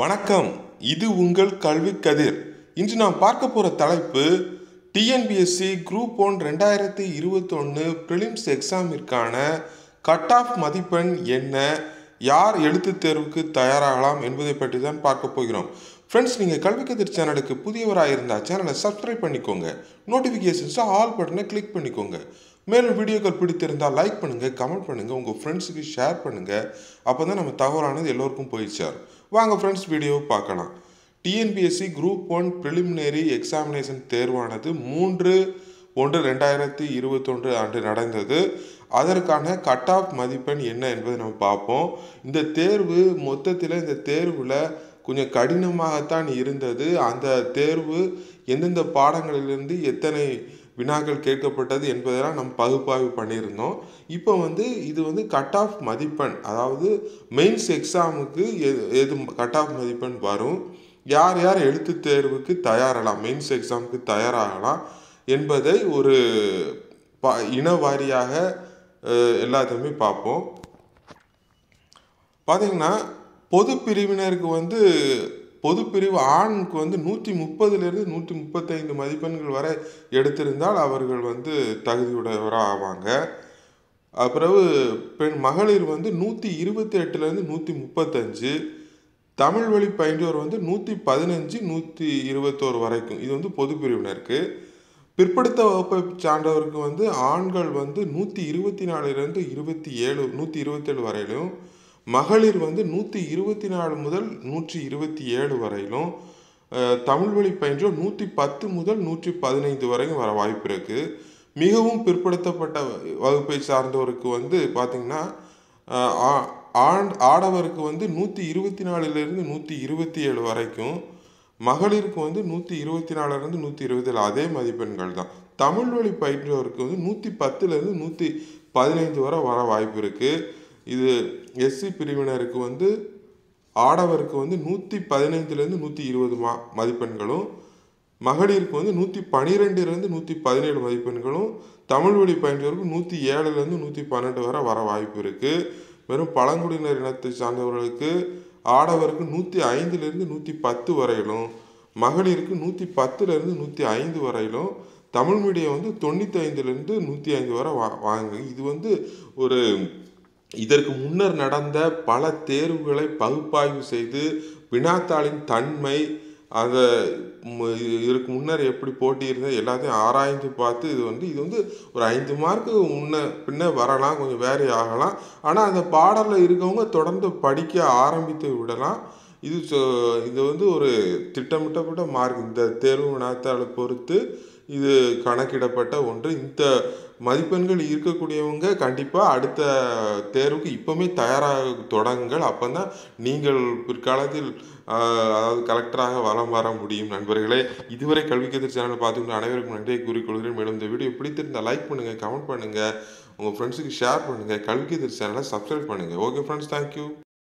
வணக்கம் இது உங்கள் கல்வி கதிர் இன்று நாம் பார்க்க போகிற தலைப்பு டிஎன்பிஎஸ்சி குரூப் ஒன் ரெண்டாயிரத்தி இருபத்தொன்று ப்ரிலிம்ஸ் எக்ஸாமிற்கான கட் ஆஃப் மதிப்பெண் என்ன யார் எழுத்துத் தேர்வுக்கு தயாராகலாம் என்பதை பற்றி தான் பார்க்க போகிறோம் ஃப்ரெண்ட்ஸ் நீங்கள் கல்வி கதிர் சேனலுக்கு புதியவராக இருந்தால் சேனலை சப்ஸ்கிரைப் பண்ணிக்கோங்க நோட்டிஃபிகேஷன்ஸை ஆல் பட்டனை கிளிக் பண்ணிக்கோங்க மேலும் வீடியோக்கள் பிடித்திருந்தால் லைக் பண்ணுங்கள் கமெண்ட் பண்ணுங்கள் உங்கள் ஃப்ரெண்ட்ஸுக்கு ஷேர் பண்ணுங்கள் அப்போ தான் நம்ம தகவலானது எல்லோருக்கும் போய் சேரும் வாங்க ஃப்ரெண்ட்ஸ் வீடியோவை பார்க்கலாம் TNPSC group one preliminary examination தேர்வானது மூன்று ஒன்று ரெண்டாயிரத்தி இருபத்தொன்று ஆண்டு நடந்தது அதற்கான கட் ஆஃப் மதிப்பெண் என்ன என்பதை நம்ம பார்ப்போம் இந்த தேர்வு மொத்தத்தில் இந்த தேர்வில் கொஞ்சம் கடினமாகத்தான் இருந்தது அந்த தேர்வு எந்தெந்த பாடங்களிலிருந்து எத்தனை வினாக்கள் கேட்கப்பட்டது என்பதெல்லாம் நம்ம பகுப்பாய்வு பண்ணியிருந்தோம் இப்போ வந்து இது வந்து கட் ஆஃப் மதிப்பெண் அதாவது மெயின்ஸ் எக்ஸாமுக்கு எது எது கட் ஆஃப் மதிப்பெண் வரும் யார் யார் எழுத்துத் தேர்வுக்கு தயாராகலாம் மெயின்ஸ் எக்ஸாமுக்கு தயாராகலாம் என்பதை ஒரு ப இன வாரியாக அஹ், எல்லாத்தையுமே பார்ப்போம் பார்த்தீங்கன்னா பொது பிரிவினருக்கு வந்து பொது பிரிவு ஆணுக்கு வந்து நூற்றி முப்பதுலேருந்து நூற்றி முப்பத்தைந்து மதிப்பெண்கள் வரை எடுத்திருந்தால் அவர்கள் வந்து தகுதியுடையவராக ஆவாங்க அஹ் பிறகு பெண் மகளிர் வந்து நூற்றி இருபத்தி எட்டுலேருந்து நூற்றி முப்பத்தஞ்சு தமிழ் வழி பயின்றோர் வந்து நூற்றி பதினஞ்சு நூற்றி இருபத்தோரு வரைக்கும் இது வந்து பொது பிரிவினருக்கு பிற்படுத்த வகுப்பை சார்ந்தவருக்கு வந்து ஆண்கள் வந்து நூற்றி இருபத்தி நாலுலேருந்து இருபத்தி ஏழு நூற்றி இருபத்தேழு வரையிலும் மகளிர் வந்து நூற்றி இருபத்தி நாலு முதல் நூற்றி இருபத்தி ஏழு வரையிலும் அஹ், தமிழ் வழி பயின்றோர் நூற்றி பத்து முதல் நூற்றி பதினைந்து வரைக்கும் வர வாய்ப்பு இருக்குது மிகவும் பிற்படுத்தப்பட்ட வகுப்பை சார்ந்தவருக்கு வந்து பார்த்திங்கன்னா அஹ், ஆ- ஆண் ஆடவருக்கு வந்து நூற்றி இருபத்தி நாலுலேருந்து நூற்றி இருபத்தி ஏழு வரைக்கும் மகளிருக்கு வந்து நூற்றி இருபத்தி நாலுலேருந்து நூற்றி இருபத்தேழு அதே மதிப்பெண்கள் தான் தமிழ் வழி பயின்றவருக்கு வந்து நூற்றி பத்துலேருந்து நூற்றி பதினைந்து வரை வர வாய்ப்பு இருக்குது இது எஸ்சி பிரிவினருக்கு வந்து ஆடவருக்கு வந்து நூற்றி பதினைந்துலேருந்து நூற்றி இருபது மா மதிப்பெண்களும் மகளிருக்கு வந்து நூற்றி பன்னிரெண்டுலேருந்து நூற்றி பதினேழு மதிப்பெண்களும் தமிழ் வழி பயின்றவருக்கு நூற்றி ஏழுலேருந்து நூற்றி பன்னெண்டு வரை வர வாய்ப்பு இருக்குது வெறும் பழங்குடியினர் இனத்தை சார்ந்தவர்களுக்கு ஆடவருக்கு நூற்றி ஐந்துலேருந்து நூற்றி பத்து வரையிலும் மகளிருக்கு நூற்றி பத்துலேருந்து நூற்றி ஐந்து வரையிலும் தமிழ் மீடியம் வந்து தொண்ணூற்றி ஐந்துலேருந்து நூற்றி ஐந்து வரை வா வாங்க இது வந்து ஒரு இதற்கு முன்னர் நடந்த பல தேர்வுகளை பகுப்பாய்வு செய்து வினாத்தாளின் தன்மை அதை ம- இதற்கு முன்னர் எப்படி போட்டி இருந்தது எல்லாத்தையும் ஆராய்ந்து பார்த்து இது வந்து இது வந்து ஒரு ஐந்து மார்க்கு முன்ன பின்ன வரலாம் கொஞ்சம் வேரி ஆகலாம் ஆனால் அந்த பாடலில் இருக்கவங்க தொடர்ந்து படிக்க ஆரம்பித்து விடலாம் இது சொ- இது வந்து ஒரு திட்டமிட்டப்பட்ட மார்க் இந்த தேர்வு வினாத்தாளை பொறுத்து இது கணக்கிடப்பட்ட ஒன்று இந்த மதிப்பெண்கள் இருக்கக்கூடியவங்க கண்டிப்பாக அடுத்த தேர்வுக்கு இப்போவுமே தயாராக தொடங்குங்கள் அப்போ தான் நீங்கள் பிற்காலத்தில் ஆஹ், அதாவது கலெக்டராக வலம் வர முடியும் நண்பர்களே இதுவரை கல்வி கதிர் சேனல் பார்த்துக்கிட்டு அனைவருக்கும் நன்றியை கூறிக்கொள்கிறேன் மேலும் இந்த வீடியோ பிடித்திருந்தால் லைக் பண்ணுங்கள் கமெண்ட் பண்ணுங்கள் உங்கள் ஃப்ரெண்ட்ஸுக்கு ஷேர் பண்ணுங்கள் கல்வி கதிர் சேனலை சப்ஸ்கிரைப் பண்ணுங்கள் ஓகே ஃப்ரெண்ட்ஸ் தேங்க்யூ